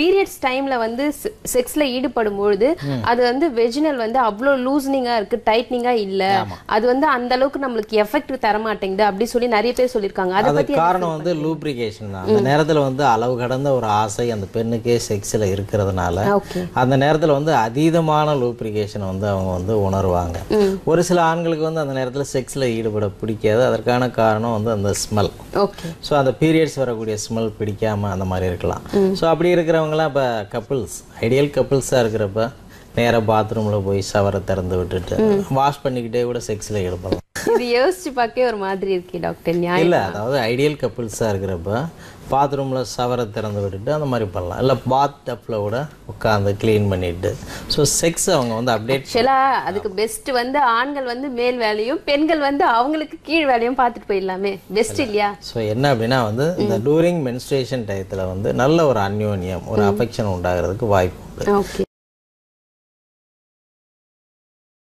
periods டைம்ல வந்து செக்ஸ்ல ஈடுபடும் பொழுது அது வந்து வெஜினல் வந்து அவ்வளோ லூசனிங்கா இருக்கு டைட்னிங்கா இல்ல அது வந்து அந்த அளவுக்கு நம்மளுக்கு எஃபெக்ட் தர மாட்டேங்குது அப்படி சொல்லி நிறைய பேர் சொல்லியிருக்காங்க அதை பத்தி அதுக்கு காரணம் வந்து லூப்ரிகேஷன் தான் அந்த நேரத்துல வந்து அளவு கடந்த ஒரு ஆசை அந்த பெண்ணுக்கே செக்ஸில் இருக்கிறதுனால ஓகே அந்த நேரத்துல வந்து அதீதமான லூப்ரிகேஷன் வந்து அவங்க வந்து உணர்வாங்க ஒரு சில ஆண்களுக்கு வந்து அந்த நேரத்துல செக்ஸில் ஈடுபட பிடிக்காது அதற்கான காரணம் வந்து அந்த ஸ்மெல் ஓகே ஸோ அந்த பீரியட்ஸ் வரக்கூடிய ஸ்மெல் பிடிக்காம அந்த மாதிரி இருக்கலாம் ஸோ அப்படி இருக்கிறவங்களாம் இப்போ கப்புள்ஸ் ஐடியல் கப்புள்ஸாக இருக்கிறப்ப நேராக பாத்ரூமில் போய் ஷவரை திறந்து விட்டுட்டு வாஷ் பண்ணிக்கிட்டே கூட செக்ஸில் ஈடுபடலாம் இது யோசிச்சு பார்க்கவே ஒரு மாதிரி இருக்கே டாக்டர் நியாயம் இல்லை அதாவது ஐடியல் கப்புள்ஸாக இருக்கிறப்ப பாத்ரூமில் ஷவரை திறந்து விட்டுட்டு அந்த மாதிரி பண்ணலாம் இல்லை பாத் டப்பில் கூட உட்காந்து க்ளீன் பண்ணிட்டு ஸோ செக்ஸ் அவங்க வந்து அப்டேட் ஆக்சுவலா அதுக்கு பெஸ்ட் வந்து ஆண்கள் வந்து மேல் வேலையும் பெண்கள் வந்து அவங்களுக்கு கீழ் வேலையும் பார்த்துட்டு போயிடலாமே பெஸ்ட் இல்லையா ஸோ என்ன அப்படின்னா வந்து இந்த டூரிங் மென்ஸ்ட்ரேஷன் டயத்தில் வந்து நல்ல ஒரு அந்யோன்யம் ஒரு அஃபெக்ஷன் உண்டாகிறதுக்கு வாய்ப்பு உண்டு ஓகே